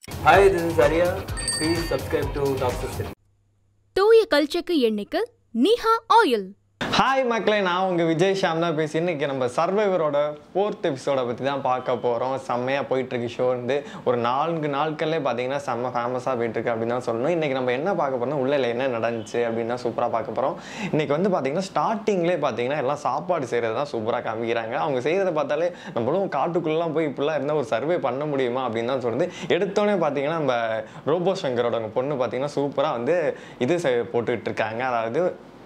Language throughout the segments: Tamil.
Hi, this is Arya. Please subscribe to Doctor City. தூய கல்ச்சக்கு எண்ணெய்க்கு நீஹா ஆயில் ஹாய் மக்களே நான் உங்கள் விஜய் ஷாம் தான் பேசி இன்னைக்கு நம்ம சர்வைவரோட ஃபோர்த் எபிசோடை பற்றி தான் பார்க்க போகிறோம் செம்மையாக போயிட்டுருக்கு ஷோ வந்து ஒரு நான்கு நாட்கள்லே பார்த்தீங்கன்னா செம்ம ஃபேமஸாக போயிட்டுருக்கு அப்படின்னு தான் சொல்லணும் இன்றைக்கி நம்ம என்ன பார்க்க போகிறோம் உள்ள என்ன நடந்துச்சு அப்படின்னு தான் சூப்பராக பார்க்க போகிறோம் இன்றைக்கி வந்து பார்த்தீங்கன்னா ஸ்டார்டிங்லேயே பார்த்தீங்கன்னா எல்லாம் சாப்பாடு செய்கிறது தான் சூப்பராக காமிக்கிறாங்க அவங்க செய்கிறத பார்த்தாலே நம்மளும் காட்டுக்குள்ளெலாம் போய் இப்படிலாம் இருந்தால் ஒரு சர்வே பண்ண முடியுமா அப்படின்னு தான் சொல்லுது எடுத்தோடனே பார்த்தீங்கன்னா நம்ம ரோபோ சங்கரோட பொண்ணு பார்த்தீங்கன்னா சூப்பராக வந்து இது செ- போட்டுக்கிட்டு இருக்காங்க அதாவது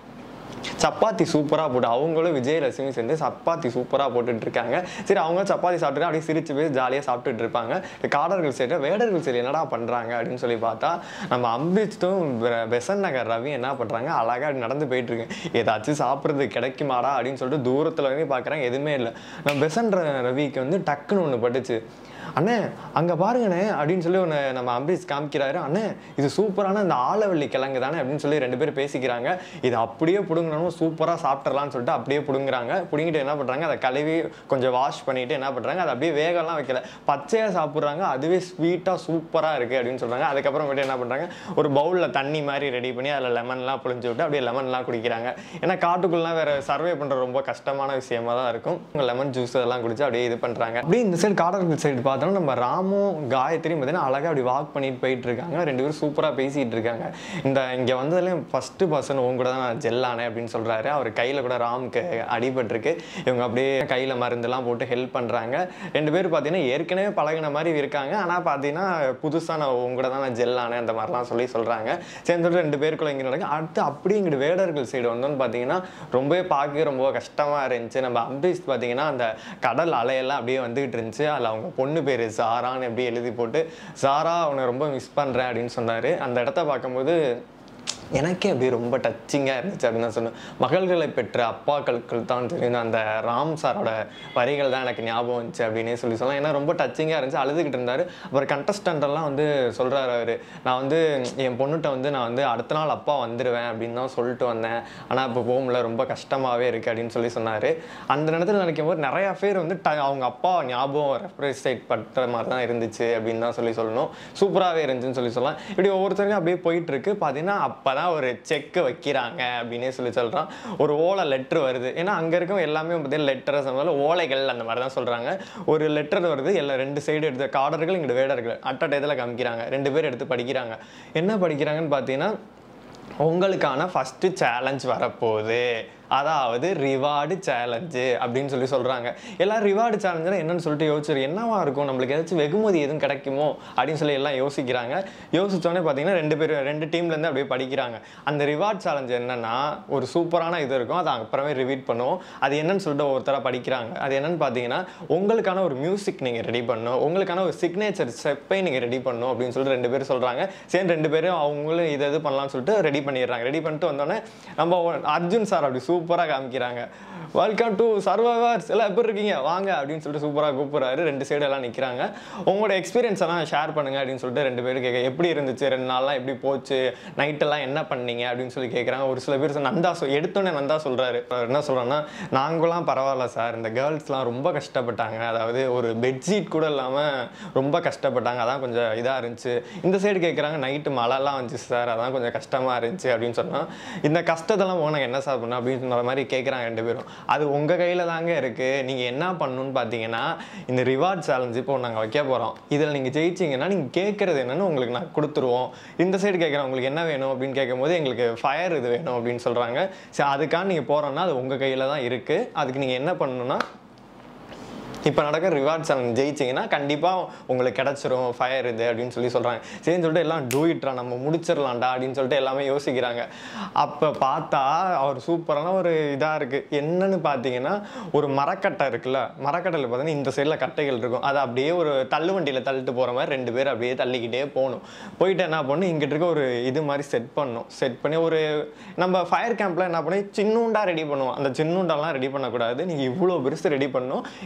சப்பாத்தி சூப்பராக போட்டு அவங்களும் விஜய் ரசிமி சேர்ந்து சப்பாத்தி சூப்பராக போட்டுட்டு இருக்காங்க சரி அவங்க சப்பாத்தி சாப்பிட்டு அப்படியே சிரிச்சு போய் ஜாலியாக சாப்பிட்டுட்டு இருப்பாங்க இந்த காடர்கள் சரி வேடர்கள் சரி என்னடா பண்ணுறாங்க அப்படின்னு சொல்லி பார்த்தா நம்ம அம்பிச்சுட்டும் பெசன் நகர் ரவி என்ன பண்ணுறாங்க அழகாக அப்படி நடந்து போயிட்டு இருக்கு ஏதாச்சும் சாப்பிட்றது கிடைக்குமாடா அப்படின்னு சொல்லிட்டு தூரத்தில் வந்து பார்க்குறாங்க எதுவுமே இல்லை நம்ம பெசன் ர- ரவிக்கு வந்து டக்குன்னு ஒன்று பட்டுச்சு அண்ணே அங்கே பாருங்கண்ணே அப்படின்னு சொல்லி ஒன்று நம்ம அம்பரீஷ் காமிக்கிறாரு அண்ணே இது சூப்பரான இந்த ஆலவள்ளி கிழங்கு தானே அப்படின்னு சொல்லி ரெண்டு பேரும் பேசிக்கிறாங்க இது அப்படியே பிடுங்கணும் சூப்பராக சாப்பிட்றலாம்னு சொல்லிட்டு அப்படியே பிடுங்குறாங்க பிடுங்கிட்டு என்ன பண்ணுறாங்க அதை கழுவி கொஞ்சம் வாஷ் பண்ணிட்டு என்ன பண்ணுறாங்க அதை அப்படியே வேகலாம் வைக்கல பச்சையாக சாப்பிட்றாங்க அதுவே ஸ்வீட்டாக சூப்பராக இருக்குது அப்படின்னு சொல்கிறாங்க அதுக்கப்புறமேட்டு என்ன பண்ணுறாங்க ஒரு பவுலில் தண்ணி மாதிரி ரெடி பண்ணி அதில் லெமன்லாம் புழிஞ்சு விட்டு அப்படியே லெமன்லாம் குடிக்கிறாங்க ஏன்னா காட்டுக்குள்ளலாம் வேறு சர்வே பண்ணுற ரொம்ப கஷ்டமான விஷயமா தான் இருக்கும் லெமன் ஜூஸ் அதெல்லாம் குடிச்சு அப்படியே இது பண்ணுறாங்க அப்படியே இந்த சைடு காடர்கள் சைடு பார்த்தோம்னா நம்ம ராமும் காயத்ரியும் பார்த்தீங்கன்னா அழகாக அப்படி வாக் பண்ணிட்டு போயிட்டு இருக்காங்க ரெண்டு பேரும் சூப்பராக பேசிட்டு இருக்காங்க இந்த இங்கே வந்ததுலேயும் ஃபஸ்ட்டு பர்சன் உங்க கூட தான் நான் ஜெல்லானே அப்படின்னு சொல்கிறாரு அவர் கையில் கூட ராமுக்கு அடிபட்டிருக்கு இவங்க அப்படியே கையில் மருந்தெல்லாம் போட்டு ஹெல்ப் பண்ணுறாங்க ரெண்டு பேரும் பார்த்தீங்கன்னா ஏற்கனவே பழகின மாதிரி இருக்காங்க ஆனால் பார்த்தீங்கன்னா புதுசாக நான் உங்க கூட தான் நான் ஜெல்லானே அந்த மாதிரிலாம் சொல்லி சொல்கிறாங்க சேர்ந்து சொல்லிட்டு ரெண்டு பேருக்குள்ள இங்கே நடக்கு அடுத்து அப்படியே இங்கிட்டு வேடர்கள் சைடு வந்தோன்னு பார்த்தீங்கன்னா ரொம்பவே பார்க்க ரொம்ப கஷ்டமாக இருந்துச்சு நம்ம அம்பரீஷ் பார்த்தீங்கன்னா அந்த கடல் அலையெல்லாம் அப்படியே வந்துகிட்டு இருந்துச்சு அதில் அவங்க பொண்ணு பேர் சாரான்னு எப்படி எழுதி போட்டு சாரா அவனை ரொம்ப மிஸ் பண்ணுறேன் அப்படின்னு சொன்னார் அந்த இடத்த பார்க்கும்போது எனக்கே அப்படியே ரொம்ப டச்சிங்காக இருந்துச்சு அப்படின்னு தான் சொன்னேன் மகள்களை பெற்ற அப்பாக்களுக்கு தான் தெரியும் அந்த ராம் சாரோட வரிகள் தான் எனக்கு ஞாபகம் வந்துச்சு அப்படின்னே சொல்லி சொல்லலாம் ஏன்னா ரொம்ப டச்சிங்காக இருந்துச்சு அழுதுகிட்டு இருந்தார் அப்புறம் contestant எல்லாம் வந்து சொல்கிறாரு அவர் நான் வந்து என் பொண்ணுகிட்ட வந்து நான் வந்து அடுத்த நாள் அப்பா வந்துடுவேன் அப்படின்னு தான் சொல்லிட்டு வந்தேன் ஆனால் இப்போ போக முடியல ரொம்ப கஷ்டமாகவே இருக்குது அப்படின்னு சொல்லி சொன்னார் அந்த நேரத்தில் நினைக்கும் போது நிறையா பேர் வந்து ட அவங்க அப்பா ஞாபகம் ரெப்ரசைட் பண்ணுற மாதிரி தான் இருந்துச்சு அப்படின்னு தான் சொல்லி சொல்லணும் சூப்பராகவே இருந்துச்சுன்னு சொல்லி சொல்லலாம் இப்படி ஒவ்வொருத்தருக்கும் அப்படியே போயிட்டு இருக்கு பார்த்தீங்கன்னா அப்போ தான் ஒரு செக்கு வைக்கிறாங்க அப்படின்னே சொல்லி சொல்கிறான் ஒரு ஓலை லெட்ரு வருது ஏன்னா அங்கே இருக்க எல்லாமே பார்த்தீங்கன்னா லெட்டர் சம்பந்தம் ஓலைகள் அந்த மாதிரி தான் சொல்கிறாங்க ஒரு லெட்டர் வருது எல்லா ரெண்டு சைடு எடுத்த காடர்கள் இங்கிட்டு வேடர்கள் அட்ட டயத்தில் காமிக்கிறாங்க ரெண்டு பேர் எடுத்து படிக்கிறாங்க என்ன படிக்கிறாங்கன்னு பார்த்தீங்கன்னா உங்களுக்கான ஃபஸ்ட்டு சேலஞ்ச் வரப்போகுது அதாவது ரிவார்டு சேலஞ்சு அப்படின்னு சொல்லி சொல்கிறாங்க எல்லாம் ரிவார்டு சேலஞ்சுனா என்னன்னு சொல்லிட்டு யோசிச்சு என்னவா இருக்கும் நம்மளுக்கு ஏதாச்சும் வெகுமதி எதுவும் கிடைக்குமோ அப்படின்னு சொல்லி எல்லாம் யோசிக்கிறாங்க யோசிச்சோடனே பார்த்தீங்கன்னா ரெண்டு பேர் ரெண்டு டீம்லேருந்து அப்படியே படிக்கிறாங்க அந்த ரிவார்ட் சேலஞ்ச் என்னன்னா ஒரு சூப்பரான இது இருக்கும் அதை அப்புறமே ரிவீட் பண்ணுவோம் அது என்னன்னு சொல்லிட்டு ஒருத்தராக படிக்கிறாங்க அது என்னன்னு பார்த்தீங்கன்னா உங்களுக்கான ஒரு மியூசிக் நீங்கள் ரெடி பண்ணணும் உங்களுக்கான ஒரு சிக்னேச்சர் ஸ்டெப்பை நீங்கள் ரெடி பண்ணணும் அப்படின்னு சொல்லிட்டு ரெண்டு பேரும் சொல்கிறாங்க சரி ரெண்டு பேரும் அவங்களும் இது இது பண்ணலாம்னு சொல்லிட்டு ரெடி பண்ணிடுறாங்க ரெடி பண்ணிட்டு வந்தோடனே நம்ம அர்ஜுன் சார் அப்படி சூப்பராக காமிக்கிறாங்க வெல்கம் டு சர்வைவர்ஸ் எல்லாம் எப்படி இருக்கீங்க வாங்க அப்படின்னு சொல்லிட்டு சூப்பராக கூப்பிட்றாரு ரெண்டு சைடு எல்லாம் நிற்கிறாங்க உங்களோட எக்ஸ்பீரியன்ஸ் எல்லாம் ஷேர் பண்ணுங்க அப்படின்னு சொல்லிட்டு ரெண்டு பேரும் கேட்க எப்படி இருந்துச்சு ரெண்டு நாள்லாம் எப்படி போச்சு நைட்டெல்லாம் என்ன பண்ணீங்க அப்படின்னு சொல்லி கேட்குறாங்க ஒரு சில பேர் சொ- நந்தா சொல் எடுத்தோடனே நந்தா சொல்கிறாரு என்ன சொல்கிறேன்னா நாங்களாம் பரவாயில்ல சார் இந்த கேர்ள்ஸ்லாம் ரொம்ப கஷ்டப்பட்டாங்க அதாவது ஒரு பெட்ஷீட் கூட இல்லாமல் ரொம்ப கஷ்டப்பட்டாங்க அதான் கொஞ்சம் இதாக இருந்துச்சு இந்த சைடு கேட்குறாங்க நைட்டு மழைலாம் வந்துச்சு சார் அதான் கொஞ்சம் கஷ்டமாக இருந்துச்சு அப்படின்னு சொன்னால் இந்த கஷ்டத்தெல்லாம் போக நாங்கள் என்ன சார் பண்ணோம் அப்படின்ற மாதிரி கேட்குறாங்க ரெண்டு பேரும் அது உங்கள் கையில் தாங்க இருக்குது நீங்கள் என்ன பண்ணணும்னு பார்த்தீங்கன்னா இந்த ரிவார்ட் சேலஞ்ச் இப்போ நாங்கள் வைக்க போகிறோம் இதில் நீங்கள் ஜெயிச்சிங்கன்னா நீங்கள் கேட்குறது என்னன்னு உங்களுக்கு நான் கொடுத்துருவோம் இந்த சைடு கேட்குறேன் உங்களுக்கு என்ன வேணும் அப்படின்னு கேட்கும்போது எங்களுக்கு ஃபயர் இது வேணும் அப்படின்னு சொல்கிறாங்க சரி அதுக்காக நீங்கள் போகிறோன்னா அது உங்கள் கையில் தான் இருக்குது அதுக்கு நீங்கள் என்ன பண்ணணும்னா இப்போ நடக்கிற ரிவார்ட் சேலஞ்ச் ஜெயிச்சிங்கன்னா கண்டிப்பாக உங்களுக்கு கிடச்சிரும் ஃபயர் இது அப்படின்னு சொல்லி சொல்கிறாங்க சரின்னு சொல்லிட்டு எல்லாம் டூ இட்ரா நம்ம முடிச்சிடலாம்டா அப்படின்னு சொல்லிட்டு எல்லாமே யோசிக்கிறாங்க அப்போ பார்த்தா அவர் சூப்பரான ஒரு இதாக இருக்குது என்னன்னு பார்த்தீங்கன்னா ஒரு மரக்கட்டை இருக்குல்ல மரக்கட்டையில் பார்த்தீங்கன்னா இந்த சைடில் கட்டைகள் இருக்கும் அதை அப்படியே ஒரு தள்ளு வண்டியில் தள்ளிட்டு போகிற மாதிரி ரெண்டு பேர் அப்படியே தள்ளிக்கிட்டே போகணும் போயிட்டு என்ன பண்ணணும் இங்கிட்டு இருக்க ஒரு இது மாதிரி செட் பண்ணணும் செட் பண்ணி ஒரு நம்ம ஃபயர் கேம்ப்ல என்ன பண்ணி சின்னூண்டா ரெடி பண்ணுவோம் அந்த சின்னூண்டாலாம் ரெடி பண்ணக்கூடாது நீங்கள் இவ்வளோ பெருசு ரெடி பண்ணணும் இந்த மாதிரி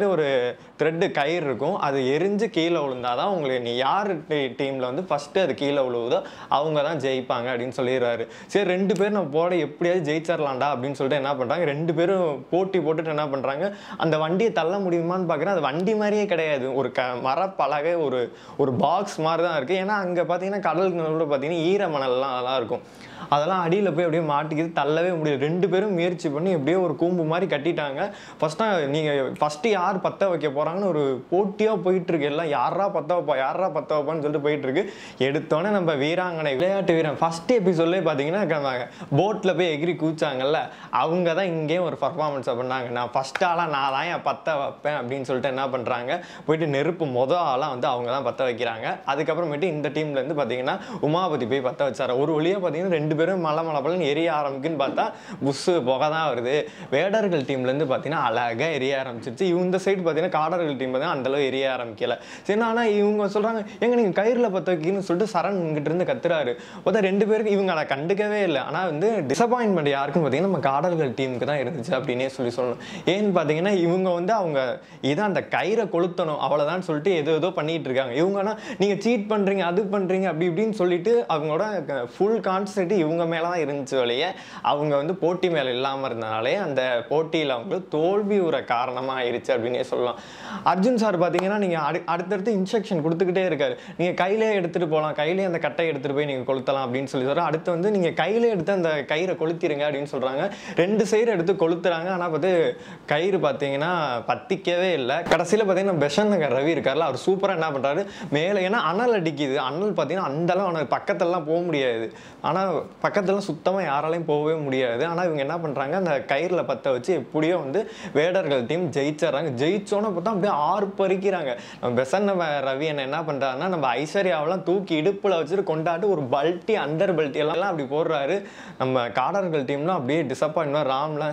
ஒரு த்ரெட்டு கயிறு இருக்கும் அது எரிஞ்சு கீழே விழுந்தாதான் உங்களுக்கு நீ யார் டீமில் வந்து ஃபஸ்ட்டு அது கீழே விழுவுதோ அவங்க தான் ஜெயிப்பாங்க அப்படின்னு சொல்லிடுறாரு சரி ரெண்டு பேரும் நம்ம போட எப்படியாவது ஜெயிச்சிடலாம்டா அப்படின்னு சொல்லிட்டு என்ன பண்ணுறாங்க ரெண்டு பேரும் போட்டி போட்டுட்டு என்ன பண்ணுறாங்க அந்த வண்டியை தள்ள முடியுமான்னு பார்க்குறேன் அது வண்டி மாதிரியே கிடையாது ஒரு க மரப்பலகை ஒரு ஒரு பாக்ஸ் மாதிரி தான் இருக்குது ஏன்னா அங்கே பார்த்தீங்கன்னா கடலுக்கு பார்த்தீங்கன்னா ஈர மணல்லாம் அதெல்லாம் இருக்கும் அதெல்லாம் அடியில் போய் அப்படியே மாட்டிக்கிது தள்ளவே முடியல ரெண்டு பேரும் முயற்சி பண்ணி எப்படியோ ஒரு கூம்பு மாதிரி கட்டிட்டாங்க ஃபஸ்ட்டாக நீங்கள் ஃபஸ்ட்டு யார் பற்ற வைக்க போகிறாங்கன்னு ஒரு போட்டியாக போயிட்டு இருக்கு எல்லாம் யாரா பற்ற வைப்பா யாரா பற்ற வைப்பான்னு சொல்லிட்டு போயிட்டு இருக்கு எடுத்தோன்னே நம்ம வீராங்கனை விளையாட்டு வீரன் ஃபஸ்ட் எபிசோட்லேயே பார்த்தீங்கன்னா போட்டில் போய் எகிரி கூச்சாங்கல்ல அவங்க தான் இங்கேயும் ஒரு பர்ஃபார்மன்ஸை பண்ணாங்க நான் ஃபஸ்ட் ஆளாக நான் தான் என் பற்ற வைப்பேன் அப்படின்னு சொல்லிட்டு என்ன பண்ணுறாங்க போயிட்டு நெருப்பு மொதல் ஆளாக வந்து அவங்க தான் பற்ற வைக்கிறாங்க அதுக்கப்புறமேட்டு இந்த டீம்லேருந்து பார்த்தீங்கன்னா உமாபதி போய் பற்ற வச்சாரு ஒரு வழியாக பார்த்தீங்கன்னா ரெண்டு பேரும் மலை மலை பலன் எரிய ஆரம்பிக்குன்னு பார்த்தா புஸ்ஸு புகை தான் வருது வேடர்கள் டீம்லேருந்து பார்த்தீங்கன்னா அழகாக எரிய ஆரம்பிச்சிருச்சு இந்த சைடு பார்த்தீங்கன்னா காடர்கள் டீம் பார்த்தீங்கன்னா அந்தளவு எரிய ஆரம்பிக்கல சரி ஆனால் இவங்க சொல்கிறாங்க எங்க நீங்கள் கயிறில் பற்ற வைக்கணும்னு சொல்லிட்டு சரண் இங்கிட்ட இருந்து கத்துறாரு பார்த்தா ரெண்டு பேருக்கு இவங்க அதை கண்டுக்கவே இல்லை ஆனால் வந்து டிசப்பாயின்மெண்ட் யாருக்கும் பார்த்தீங்கன்னா நம்ம காடர்கள் டீமுக்கு தான் இருந்துச்சு அப்படின்னே சொல்லி சொல்லணும் ஏன்னு பார்த்தீங்கன்னா இவங்க வந்து அவங்க இதான் அந்த கயிறை கொளுத்தணும் அவ்வளோதான் சொல்லிட்டு ஏதோ ஏதோ பண்ணிட்டு இருக்காங்க இவங்கன்னா நீங்கள் சீட் பண்ணுறீங்க அது பண்ணுறீங்க அப்படி இப்படின்னு சொல்லிட்டு அவங்களோட ஃபுல் கான்சென்ட் இவங்க மேலே தான் இருந்துச்சு வழியே அவங்க வந்து போட்டி மேலே இல்லாமல் இருந்தனாலே அந்த போட்டியில் அவங்களுக்கு தோல்வி உற காரணமாக ஆயிடுச்சு அப்படின்னே சொல்லலாம் அர்ஜுன் சார் பார்த்தீங்கன்னா நீங்கள் அடு அடுத்தடுத்து இன்ஸ்ட்ரக்ஷன் கொடுத்துக்கிட்டே இருக்காரு நீங்கள் கையிலே எடுத்துகிட்டு போகலாம் கையிலே அந்த கட்டை எடுத்துகிட்டு போய் நீங்கள் கொளுத்தலாம் அப்படின்னு சொல்லி சொல்கிறோம் அடுத்து வந்து நீங்கள் கையிலே எடுத்து அந்த கயிறை கொளுத்திடுங்க அப்படின்னு சொல்கிறாங்க ரெண்டு சைடு எடுத்து கொளுத்துறாங்க ஆனால் பார்த்து கயிறு பார்த்தீங்கன்னா பத்திக்கவே இல்லை கடைசியில் பார்த்தீங்கன்னா பெஷன் நகர் ரவி இருக்கார்ல அவர் சூப்பராக என்ன பண்ணுறாரு மேலே ஏன்னா அனல் அடிக்குது அனல் பார்த்தீங்கன்னா அந்த அளவு அவனுக்கு பக்கத்துலலாம் போக முடியாது ஆனால் பக்கத்துலலாம் சுத்தமாக யாராலையும் போகவே முடியாது ஆனால் இவங்க என்ன பண்ணுறாங்க அந்த கயிறில் பற்ற வச்சு எப்படியோ வந்து வேடர்கள் டீம் ஜெயிச்சிடுறாங்க ஜெயிச்சோன்னு பார்த்தா அப்படியே ஆறு பறிக்கிறாங்க நம்ம பெசன் ரவி என்ன என்ன பண்ணுறாருன்னா நம்ம ஐஸ்வர்யாவெல்லாம் தூக்கி இடுப்பில் வச்சுட்டு கொண்டாட்டு ஒரு பல்ட்டி அண்டர் பல்ட்டி எல்லாம் அப்படி போடுறாரு நம்ம காடர்கள் டீம்லாம் அப்படியே டிசப்பாயின்மெண்ட் ராம்லாம்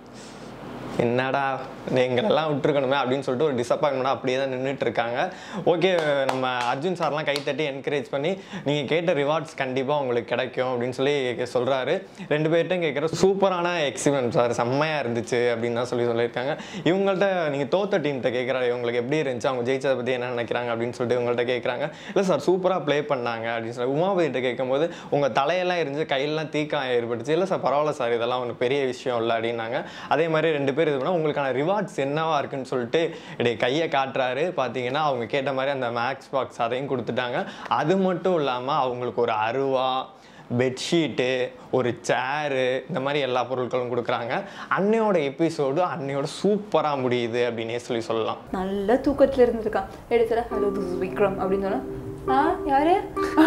என்னடா எங்களெல்லாம் விட்டுருக்கணுமே அப்படின்னு சொல்லிட்டு ஒரு டிசப்பாயின்மெண்ட் அப்படியே தான் நின்றுட்டு இருக்காங்க ஓகே நம்ம அர்ஜுன் சார்லாம் கைத்தட்டி என்கரேஜ் பண்ணி நீங்கள் கேட்ட ரிவார்ட்ஸ் கண்டிப்பாக உங்களுக்கு கிடைக்கும் அப்படின்னு சொல்லி சொல்கிறாரு ரெண்டு பேர்ட்டும் கேட்குற சூப்பரான எக்ஸ்பீரியன்ஸ் சார் செம்மையாக இருந்துச்சு அப்படின்னு தான் சொல்லி சொல்லியிருக்காங்க இவங்கள்ட்ட நீங்கள் தோத்த டீம்கிட்ட கேட்குறாரு இவங்களுக்கு எப்படி இருந்துச்சு அவங்க ஜெயிச்சதை பற்றி என்ன நினைக்கிறாங்க அப்படின்னு சொல்லிட்டு இவங்கள்ட்ட கேட்குறாங்க இல்லை சார் சூப்பராக ப்ளே பண்ணாங்க அப்படின்னு சொல்லி உமாபதிட்ட கேட்கும்போது உங்கள் தலையெல்லாம் இருந்துச்சு கையெல்லாம் தீக்கம் ஏற்பட்டுச்சு இல்லை சார் பரவாயில்ல சார் இதெல்லாம் ஒன்று பெரிய விஷயம் இல்லை அப்படின்னாங்க அதே மாதிரி ரெண்டு பேர் இது பண்ணால் உங்களுக்கான ரிவார்ட்ஸ் என்னவா இருக்குன்னு சொல்லிட்டு இப்படி கையை காட்டுறாரு பார்த்தீங்கன்னா அவங்க கேட்ட மாதிரி அந்த மேக்ஸ் பாக்ஸ் அதையும் கொடுத்துட்டாங்க அது மட்டும் இல்லாமல் அவங்களுக்கு ஒரு அருவா பெட்ஷீட்டு ஒரு சேரு இந்த மாதிரி எல்லா பொருட்களும் கொடுக்குறாங்க அன்னையோட எபிசோடு அன்னையோட சூப்பராக முடியுது அப்படின்னே சொல்லி சொல்லலாம் நல்ல தூக்கத்தில் இருந்திருக்கான் எடுத்துட ஹலோ திஸ் இஸ் விக்ரம் அப்படின்னு சொன்னா நான் யாரு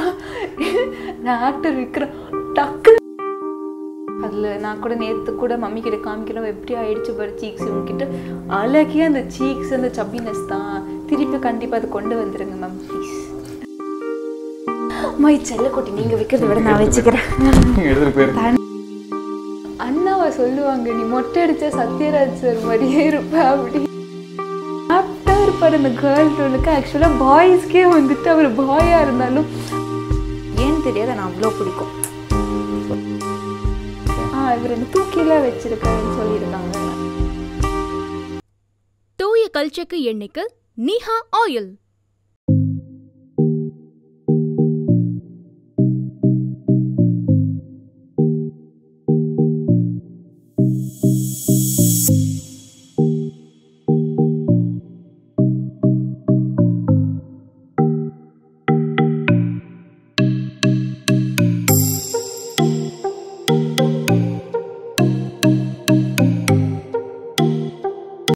நான் ஆக்டர் விக்ரம் டக்கு அதில் நான் கூட நேற்று கூட மம்மி கிட்ட காமிக்கிறோம் எப்படி ஆயிடுச்சு பாரு சீக்ஸ் இவங்ககிட்ட அழகிய அந்த சீக்ஸ் அந்த சப்பினஸ் தான் திருப்பி கண்டிப்பாக அது கொண்டு வந்துருங்க மேம் ப்ளீஸ் மை செல்லக்குட்டி நீங்கள் வைக்கிறத விட நான் வச்சுக்கிறேன் எடுத்துகிட்டு போயிரு அண்ணாவை சொல்லுவாங்க நீ மொட்டை அடிச்சா சத்யராஜ் சார் மாதிரியே இருப்ப அப்படி ஆப்டாக இருப்பார் அந்த கேர்ள் ரோலுக்கு ஆக்சுவலாக பாய்ஸ்க்கே வந்துட்டு அவர் பாயாக இருந்தாலும் ஏன்னு தெரியாது நான் அவ்வளோ பிடிக்கும் ஆ இவர் என்ன தூக்கிலாம் வச்சிருக்காருன்னு சொல்லியிருக்காங்க தூய கல்ச்சக்கு எண்ணெய்க்கு நீஹா ஆயில்